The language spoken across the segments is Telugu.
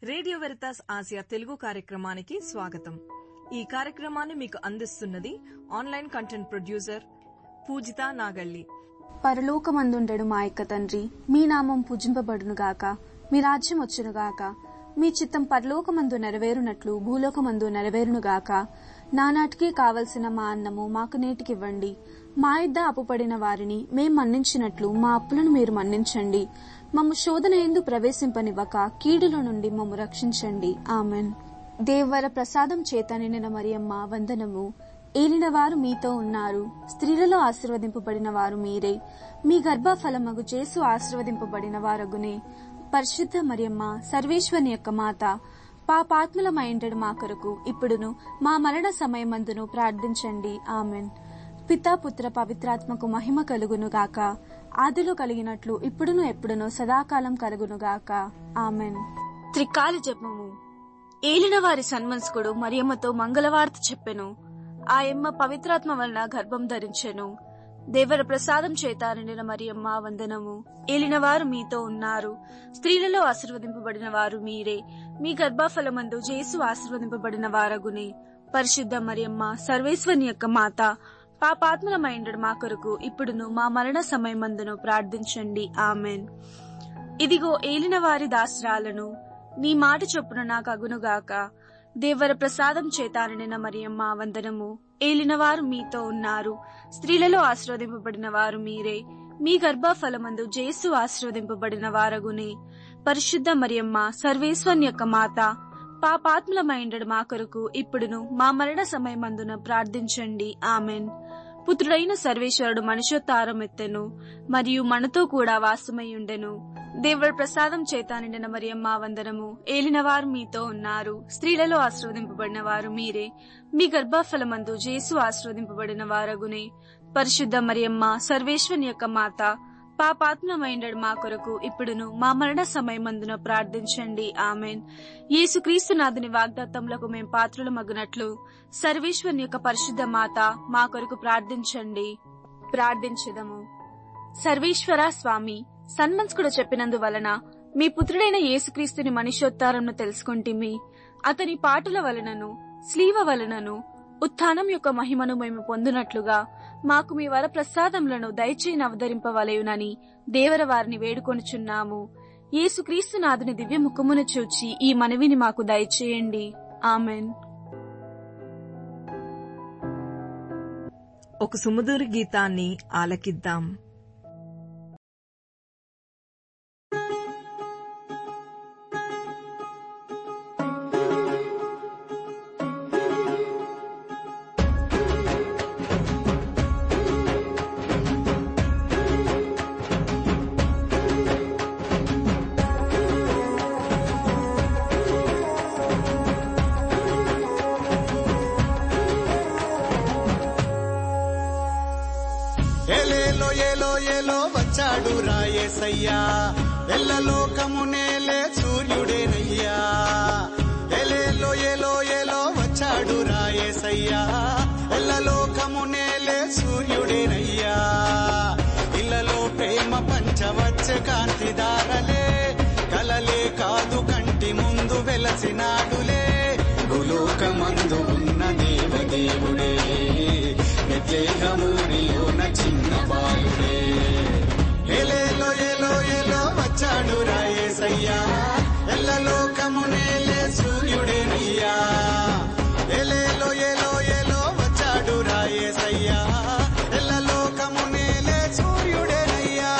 రేడియో వెరితాస్ ఆసియా తెలుగు కార్యక్రమానికి స్వాగతం ఈ కార్యక్రమాన్ని మీకు అందిస్తున్నది online content producer Pujitha Nagalli పరలోకమందుండెడు మా యొక్క తండ్రి మీ నామం పూజింపబడునుగాక మీ రాజ్యం వచ్చునుగాక మీ చిత్తం పరలోకమందు నెరవేరునట్లు భూలోకమందు నెరవేరునుగాక నానాటికి కావలసిన మా అన్నము మాకు నేటికివ్వండి మా ఇద్ద అప్పుపడిన వారిని మేం మన్నించినట్లు మా అప్పులను మీరు మన్నించండి మమ్ము శోధన ఎందు ప్రవేశింపనివ్వక కీడుల నుండి మమ్ము రక్షించండి ఆమెన్ దేవర ప్రసాదం చేత నిండిన మరియమ్మ వందనము ఏలినవారు మీతో ఉన్నారు స్త్రీలలో ఆశీర్వదింపబడిన వారు మీరే మీ గర్భఫలమగు చేసు ఆశీర్వదింపబడిన వారగునే పరిశుద్ధ మరియమ్మ సర్వేశ్వరుని యొక్క మాత పాపాత్ములమైండడు మా కొరకు ఇప్పుడును మా మరణ సమయమందును ప్రార్థించండి ఆమెన్ పితా పుత్ర పవిత్రాత్మకు మహిమ కలుగును గాక ఆదిలో కలిగినట్లు ఇప్పుడును ఎప్పుడును సదాకాలం కలుగునుగాక ఆమెన్ త్రికాల జపము ఏలిన వారి సన్మనస్కుడు మరియమ్మతో మంగళవార్త చెప్పెను ఆయమ్మ పవిత్రాత్మ వలన గర్భం ధరించెను దేవర ప్రసాదం చేత నిండిన మరియమ్మ వందనము ఏలినవారు మీతో ఉన్నారు స్త్రీలలో ఆశీర్వదింపబడిన వారు మీరే మీ గర్భఫలమందు జేసు ఆశీర్వదింపబడిన వారగునే పరిశుద్ధ మరియమ్మ సర్వేశ్వరుని యొక్క మాత పాపాత్మలమైండడు మా కొరకు ఇప్పుడును మా మరణ సమయమందును ప్రార్థించండి ఆమెన్ ఇదిగో ఏలిన వారి దాసరాలను నీ మాట చొప్పున నాకు అగునుగాక దేవర ప్రసాదం చేతాననిన మరియమ్మ వందనము ఏలినవారు మీతో ఉన్నారు స్త్రీలలో ఆశీర్వదింపబడిన వారు మీరే మీ గర్భఫలమందు జేసు ఆశీర్వదింపబడిన వారగునే పరిశుద్ధ మరియమ్మ సర్వేశ్వరుని యొక్క మాత పాపాత్ములమైండడు మా కొరకు ఇప్పుడును మా మరణ సమయమందున ప్రార్థించండి ఆమెన్ పుత్రుడైన సర్వేశ్వరుడు మనుషోత్తారం ఎత్తెను మరియు మనతో కూడా వాసమయ్యుండెను దేవుడి ప్రసాదం చేత నిండిన మరియమ్మ వందనము ఏలినవారు మీతో ఉన్నారు స్త్రీలలో ఆశీర్వదింపబడిన వారు మీరే మీ గర్భఫలమందు జేసు ఆశీర్వదింపబడిన వారగునే పరిశుద్ధ మరియమ్మ సర్వేశ్వరుని యొక్క మాత పాపాత్మమైండడు మా కొరకు ఇప్పుడును మా మరణ సమయమందున ప్రార్థించండి ఆమెన్ యేసుక్రీస్తు నాథుని వాగ్దత్తములకు మేం పాత్రులు మగునట్లు సర్వేశ్వరుని యొక్క పరిశుద్ధ మాత మా కొరకు ప్రార్థించండి ప్రార్థించదము సర్వేశ్వర స్వామి సన్మంస్కుడు చెప్పినందువలన మీ పుత్రుడైన యేసుక్రీస్తుని మనుష్యోత్తారంను తెలుసుకుంటిమి అతని పాటల వలనను స్లీవ వలనను ఉత్థానం యొక్క మహిమను మేము పొందునట్లుగా మాకు మీ వర ప్రసాదములను దయచేయని అవతరింపవలయునని దేవర వారిని వేడుకొనుచున్నాము యేసుక్రీస్తు నాథుని దివ్య ముఖమును చూచి ఈ మనవిని మాకు దయచేయండి ఆమెన్ ఒక సుమధుర గీతాన్ని ఆలకిద్దాం ఎలేలో ఏలో ఏలో వచ్చాడు రాయేసయ్యా ఎల్లలోకము నేలే సూర్యుడేనయ్యా ఎలేలో ఏలో ఏలో వచ్చాడు రాయేసయ్యా ఎల్లలోకము నేలే సూర్యుడేనయ్యా ఇళ్లలో ప్రేమ పంచవచ్చే కాంతి దారలే కలలే కాదు కంటి ముందు వెలసినాడులే భూలోకమందు ఉన్న దేవదేవుడే వ్యతిరేకమూరిలోన చిన్న బాలుడే ఎలేలో ఎలో ఎలో వచ్చాడు రాయేసయ్యా ఎల్లలోకము నేలే సూర్యుడేనయ్యా ఎలేలో ఎలో ఎలో వచ్చాడు రాయేసయ్యా ఎల్లలోకము నేలే సూర్యుడేనయ్యా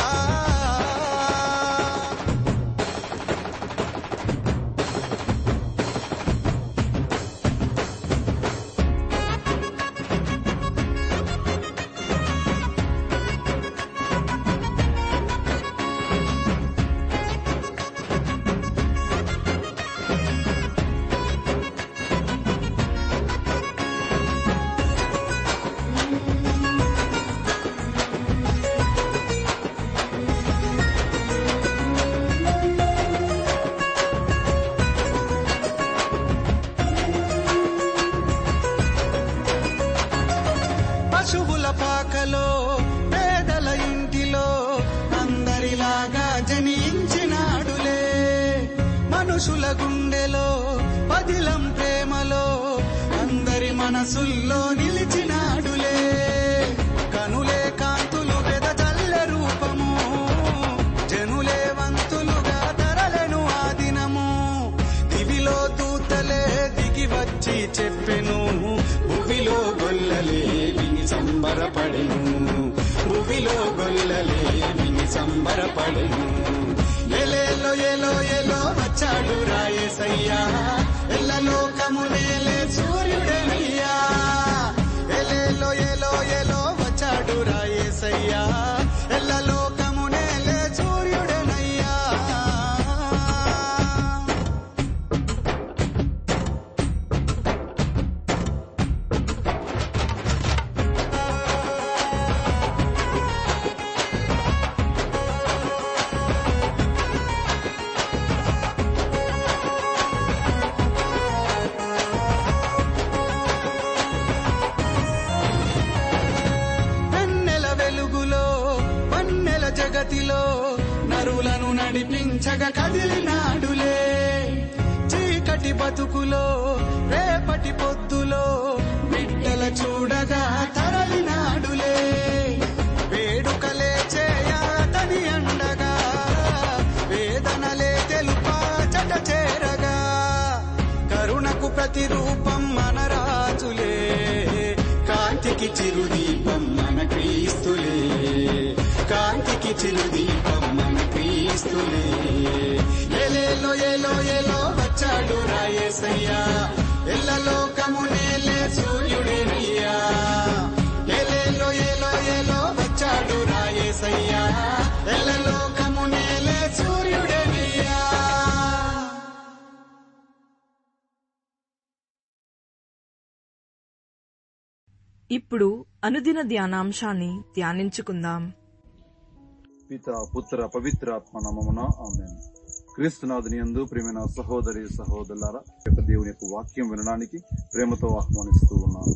గుండెలో పదిలం ప్రేమలో అందరి మనసుల్లో నిలిచినాడులే కనులే కాంతులు వెదజల్లె రూపము జనులే వంతులుగా తరలెను ఆ దినము దివిలో దూతలే దిగి వచ్చి చెప్పెను భువిలో గొల్లలే విని సంబరపడెను భువిలో గొల్లలే విని సంబరపడెను ఎలేలో ఎలో ఎలో వచ్చాడు రాయేసయ్యా ఎల్ల లోకము నేలే సూర్యుడనయ్యా ఎలేలో ఎలో ఎలో వచ్చాడు రాయేసయ్యా ఎల్ల లోకము నేలే సూర్యుడనయ్యా వెన్నెల వెలుగులో వన్నెల జగతిలో నరులను నడిపించగ కదిలినాడులే చీకటి బతుకులో రేపటి పొద్దులో బిడ్డల చూడగా తరలినాడులే వేడుకలే చేయ తని అండగా వేదనలే తెలుపా చట చేరగా కరుణకు ప్రతిరూపం మన రాజులే కాంతికి చిరుదీపం మన క్రీస్తులే కాంతికి చిరుదీపం మన క్రీస్తులే ఎలేలో ఎలో ఎలో వచ్చాడు రాయేసయ్యా ఎల్ల లోకము నేలే సూర్యుడేనయ్యా ఎలేలో ఎలో ఎలో వచ్చాడు రాయేసయ్యా ఎల్ల లోకము నేలే సూర్యుడేనయ్యా ఇప్పుడు అనుదిన ధ్యానాంశాన్ని ధ్యానించుకుందాం పిత పుత్ర పవిత్రాత్మ నమమున ఆమె క్రీస్తునాథుని యందు ప్రియమైన సహోదరి సహోదరులారా యొక్క దేవుని యొక్క వాక్యం వినడానికి ప్రేమతో ఆహ్వానిస్తూ ఉన్నాను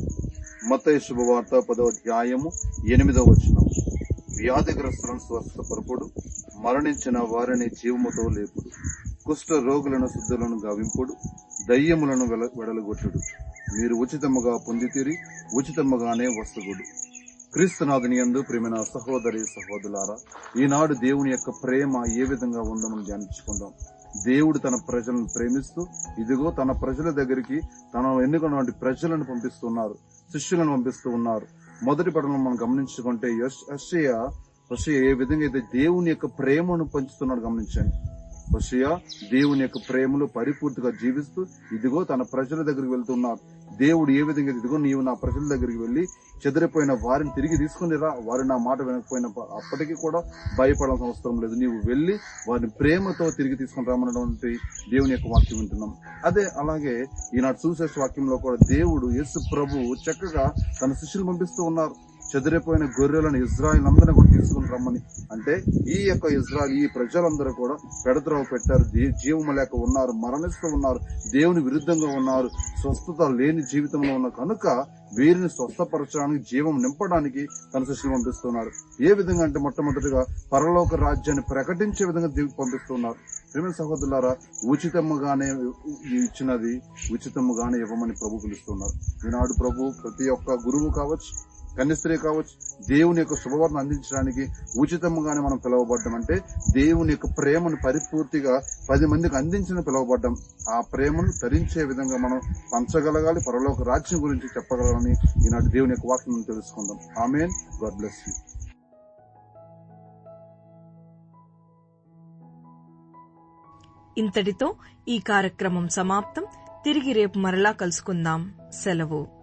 మత శుభవార్త పదో అధ్యాయము ఎనిమిదవ వచనం వ్యాధిగ్రస్తులను స్వస్థపరపుడు మరణించిన వారిని జీవముతో లేపుడు కుష్ఠ రోగులను శుద్ధులను గావింపుడు దయ్యములను వెల- వెడలగొట్టుడు మీరు ఉచితముగా పొందితిరి ఉచితముగానే వస్తుగుడు క్రీస్తునాథుని యందు ప్రేమైన సహోదరి సహోదరులారా ఈనాడు దేవుని యొక్క ప్రేమ ఏ విధంగా ఉందో మనం ధ్యానించుకుందాం దేవుడు తన ప్రజలను ప్రేమిస్తూ ఇదిగో తన ప్రజల దగ్గరికి తన ఎన్నుకున్నటువంటి ప్రజలను పంపిస్తున్నారు శిష్యులను పంపిస్తూ ఉన్నారు మొదటి పటంలో మనం గమనించుకుంటే యషయ యెషయా ఏ విధంగా అయితే దేవుని యొక్క ప్రేమను పంచుతున్నాడు గమనించండి హోషియా దేవుని యొక్క ప్రేమలో పరిపూర్తిగా జీవిస్తూ ఇదిగో తన ప్రజల దగ్గరికి వెళ్తున్నారు దేవుడు ఏ విధంగా ఇదిగో నీవు నా ప్రజల దగ్గరికి వెళ్లి చెదిరిపోయిన వారిని తిరిగి తీసుకుని రా వారు నా మాట వినకపోయిన అప్పటికీ కూడా భయపడాల్సిన అవసరం లేదు నీవు వెళ్లి వారిని ప్రేమతో తిరిగి తీసుకుని రామన్నటువంటి దేవుని యొక్క వాక్యం వింటున్నాం అదే అలాగే ఈనాడు సువిశేష వాక్యంలో కూడా దేవుడు యేసు ప్రభు చక్కగా తన శిష్యులు పంపిస్తూ ఉన్నారు చెదిరిపోయిన గొర్రెలను ఇజ్రాయిల్ అందరినీ కూడా తీసుకుని రమ్మని అంటే ఈ యొక్క ఇజ్రాయల్ ఈ ప్రజలందరూ కూడా పెడద్రవ పెట్టారు జీ- జీవము లేక ఉన్నారు మరణిస్తూ ఉన్నారు దేవుని విరుద్ధంగా ఉన్నారు స్వస్థత లేని జీవితంలో ఉన్న కనుక వీరిని స్వస్థపరచడానికి జీవం నింపడానికి తన శిష్యులు పంపిస్తున్నారు ఏ విధంగా అంటే మొట్టమొదటిగా పరలోక రాజ్యాన్ని ప్రకటించే విధంగా దేవుడు పంపిస్తున్నారు ప్రేమ సహోదరులారా ఉచితముగానే ఇచ్చినది ఉచితముగానే ఇవ్వమని ప్రభు పిలుస్తున్నారు ఈనాడు ప్రభు ప్రతి ఒక్క గురువు కావచ్చు కన్యస్త్రీ కావచ్చు దేవుని యొక్క శుభవార్తను అందించడానికి ఉచితంగానే మనం పిలువబడ్డం అంటే దేవుని యొక్క ప్రేమను పరిపూర్తిగా పది మందికి అందించిన పిలువబడ్డం ఆ ప్రేమను తరించే విధంగా మనం పంచగలగాలి పరలోక రాజ్యం గురించి చెప్పగలగాలని ఈనాటి దేవుని యొక్క వాక్యం తెలుసుకుందాం ఆమెన్ గాడ్ బ్లెస్ యూ ఇంతటితో ఈ కార్యక్రమం సమాప్తం తిరిగి రేపు మరలా కలుసుకుందాం సెలవు